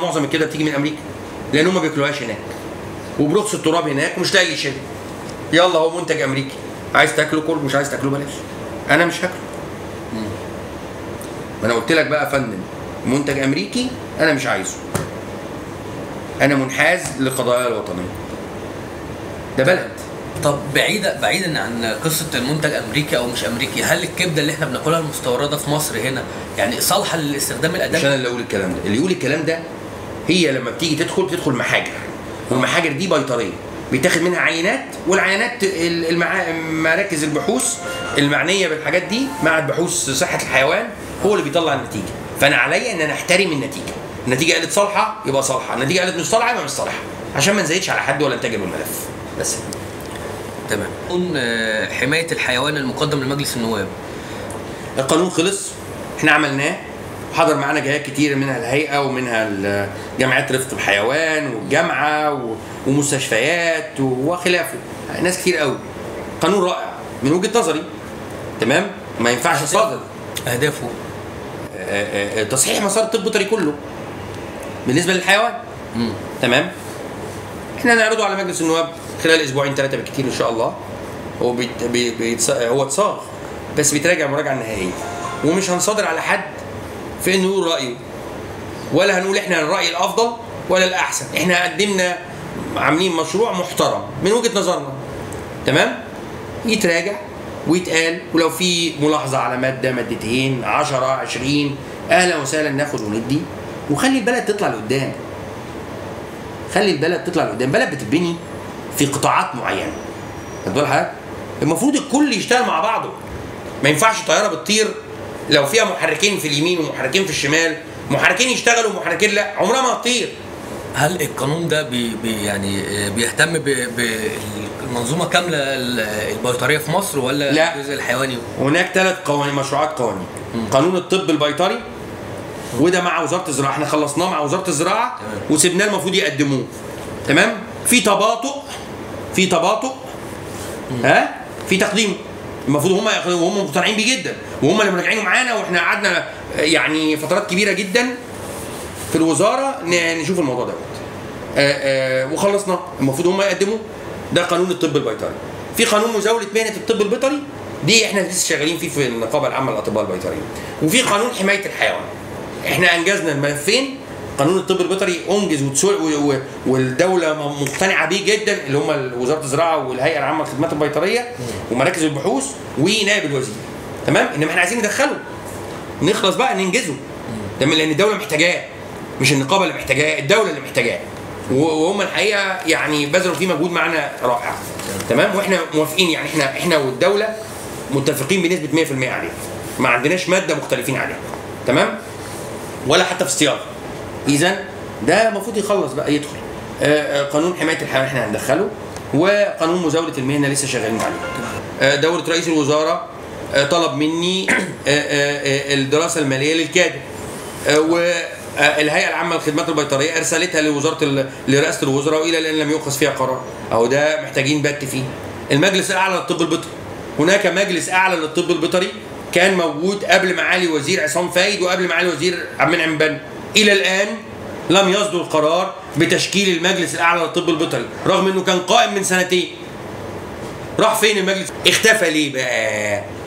معظم الكبده بتيجي من امريكا لان هم ما بياكلوهاش هناك وبرخص التراب هناك ومش لاقي اللي يشيلها يلا هو منتج امريكي عايز تاكله كل مش عايز تاكله بلاش انا مش هاكله ما انا قلت لك بقى يا فندم منتج امريكي انا مش عايزه انا منحاز لقضايا الوطنيه ده بلد طب بعيدا بعيدا عن قصه المنتج امريكي او مش امريكي هل الكبده اللي احنا بناكلها المستورده في مصر هنا يعني صالحه للاستخدام مش الادمي انا اللي اقول الكلام ده اللي يقول الكلام ده هي لما بتيجي تدخل بتدخل محاجر والمحاجر دي بيطريه بيتاخد منها عينات والعينات ال- المعا... مراكز البحوث المعنيه بالحاجات دي معهد بحوث صحه الحيوان هو اللي بيطلع النتيجه فانا عليا ان انا احترم النتيجه النتيجه قالت صالحه يبقى صالحه النتيجه قالت مش صالحه يبقى مش صالحه عشان ما نزيدش على حد ولا نتاجر بالملف بس تمام قانون آه، حمايه الحيوان المقدم لمجلس النواب القانون خلص احنا عملناه حضر معانا جهات كتير منها الهيئه ومنها ال- جمعيات رفق الحيوان والجامعه و- ومستشفيات وخلافه ناس كتير قوي قانون رائع من وجهه نظري تمام ما ينفعش صادر اهدافه آه، آه، تصحيح مسار الطب البيطري كله بالنسبه للحيوان مم. تمام احنا هنعرضه على مجلس النواب خلال اسبوعين ثلاثه بالكثير ان شاء الله هو بيت بي بيتص... هو اتصاغ بس بيتراجع مراجعه نهائيه ومش هنصادر على حد في انه يقول رايه ولا هنقول احنا الراي الافضل ولا الاحسن احنا قدمنا عاملين مشروع محترم من وجهه نظرنا تمام يتراجع ويتقال ولو في ملاحظه على ماده مادتين 10 20 اهلا وسهلا ناخد وندي وخلي البلد تطلع لقدام خلي البلد تطلع لقدام بلد بتتبني في قطاعات معينه خد بال حضرتك المفروض الكل يشتغل مع بعضه ما ينفعش طياره بتطير لو فيها محركين في اليمين ومحركين في الشمال محركين يشتغلوا ومحركين لا عمرها ما هتطير هل القانون ده بي بي يعني آه، بيهتم ب- بالمنظومه كامله ال- البيطريه في مصر ولا لا. الجزء الحيواني هناك ثلاث قوانين مشروعات قوانين قانون الطب البيطري وده مع وزاره الزراعه احنا خلصناه مع وزاره الزراعه تمام. وسيبناه المفروض يقدموه تمام في تباطؤ في تباطؤ ها في تقديم المفروض هم وهم مقتنعين بيه جدا وهم اللي مراجعينه معانا واحنا قعدنا يعني فترات كبيره جدا في الوزاره ن- نشوف الموضوع دوت آه، آه، وخلصنا المفروض هم يقدموا ده قانون الطب البيطري في قانون مزاوله مهنه الطب البيطري دي احنا لسه شغالين فيه في النقابه العامه للاطباء البيطريين وفي قانون حمايه الحيوان احنا انجزنا الملفين قانون الطب البيطري انجز وتسوق و- و- والدوله م- مقتنعه بيه جدا اللي هم وزاره الزراعه والهيئه العامه للخدمات البيطريه ومراكز البحوث ونائب الوزير تمام انما احنا عايزين ندخله نخلص بقى ننجزه تمام لان الدوله محتاجاه مش النقابه اللي محتاجاه الدوله اللي محتاجاه و- وهم الحقيقه يعني بذلوا فيه مجهود معانا رائع تمام واحنا موافقين يعني احنا احنا والدوله متفقين بنسبه 100% عليه ما عندناش ماده مختلفين عليها تمام ولا حتى في الصياغه اذا ده المفروض يخلص بقى يدخل آه، آه، قانون حمايه الحيوان احنا هندخله وقانون مزاوله المهنه لسه شغالين عليه آه، دوله رئيس الوزاره آه، طلب مني آه، آه، آه، الدراسه الماليه للكادر والهيئه العامه للخدمات البيطريه ارسلتها لوزاره ال- لرئاسه الوزراء والى الان لم يؤخذ فيها قرار اهو ده محتاجين بت فيه المجلس الاعلى للطب البيطري هناك مجلس اعلى للطب البيطري كان موجود قبل معالي وزير عصام فايد وقبل معالي وزير عبد المنعم بن الى الان لم يصدر قرار بتشكيل المجلس الاعلى للطب البيطري رغم انه كان قائم من سنتين راح فين المجلس اختفى ليه بقى